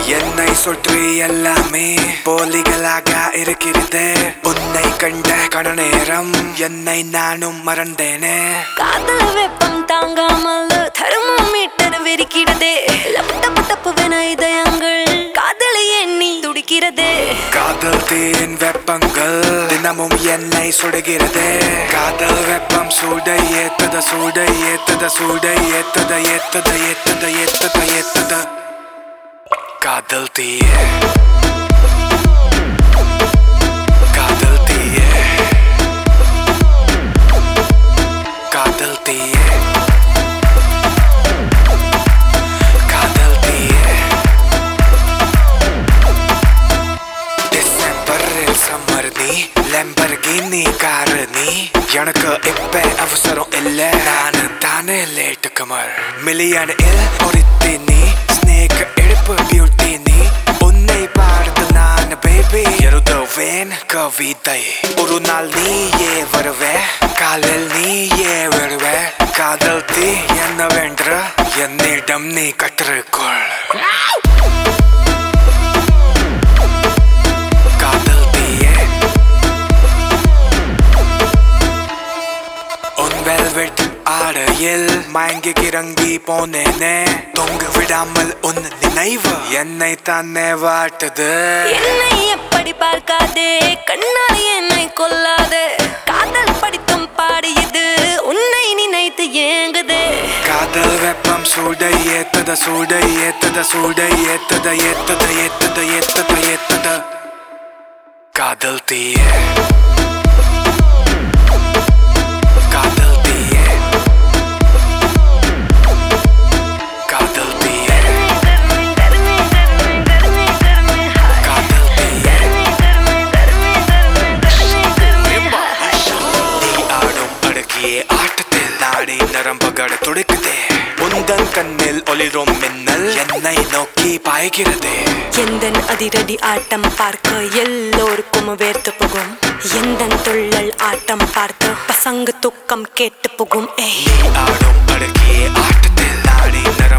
என்னை சுற்றி எல்லாமே போலிகளாக இருக்கிறது உன்னை கண்ட கண நேரம் என்னை நானும் மறந்தேனே காதல வெப்பம் தாங்காமல் தர்மோமீட்டர் வெறிக்கிறதே லப் தப்பு தப்புவென இதயங்கள் காதலை எண்ணி துடிக்கிறதே காதல் தீயின் வெப்பங்கள் தினமும் என்னை சுடுகிறது காதல் வெப்பம் சூடை ஏத்தத சூடை ஏத்தத சூடை ஏத்தத ஏத்தத ஏத்தத ஏத்தத ஏத்தத காதல் தீய காதல் தீய காதல் தீய காதல் தீய டிசம்பரில் சம்மர் நீ லெம்பர்கினி கார் நீ எனக்கு இப்ப அவசரம் இல்ல நானு தானே லேட்டு கமல் மில்லியன் இல் ஒருத்தி நீ ஸ்னேக் இடுப்பு பியூட்டி நீ உன்னை பார்த்து நான் பேபி எழுதுவேன் கவிதை ஒரு நாள் நீயே வருவே காலில் நீயே வருவ காதல் தீ என்னவென்று என்னிடம் நீ கற்றுக்கொள் காதல் தீயே உன் வெல்வெட் ஆடையில் மயங்கி கிறங்கி போனேனே தொங்க விடாமல் உன் நினைவு என்னை தானே வாட்டுது என்னை எப்படி பார்க்காதே கண்ணால் என்னை கொல்லாதே காதல் படித்தும் பாடியது உன்னை நினைத்து ஏங்குதே காதல் வெப்பம் சூடை ஏத்தத சூடை ஏத்தத சூடை ஏத்தத ஏத்தத ஏத்தத ஏத்தத ஏத்தத காதல் தீயே காதல் தீயே காதல் தீயே காதல் தீயே நீ ஆடும் அடக்கிய ஆட்டத்தில் நாடி நரம்புகள் துடிக்குதே உந்தன் கண்ணில் ஒளிரும் மின்னல் என்னை நோக்கி பாய்கிறதே எந்தன் அதிரடி ஆட்டம் பார்க்க எல்லோருக்கும் வேர்த்து போகும் எந்தன் துள்ளல் ஆட்டம் பார்த்து பசங்க துக்கம் கேட்டு போகும் ஏய் நீ ஆடும் அடக்கிய ஆட்டத்தில் நாடி நரம்புகள்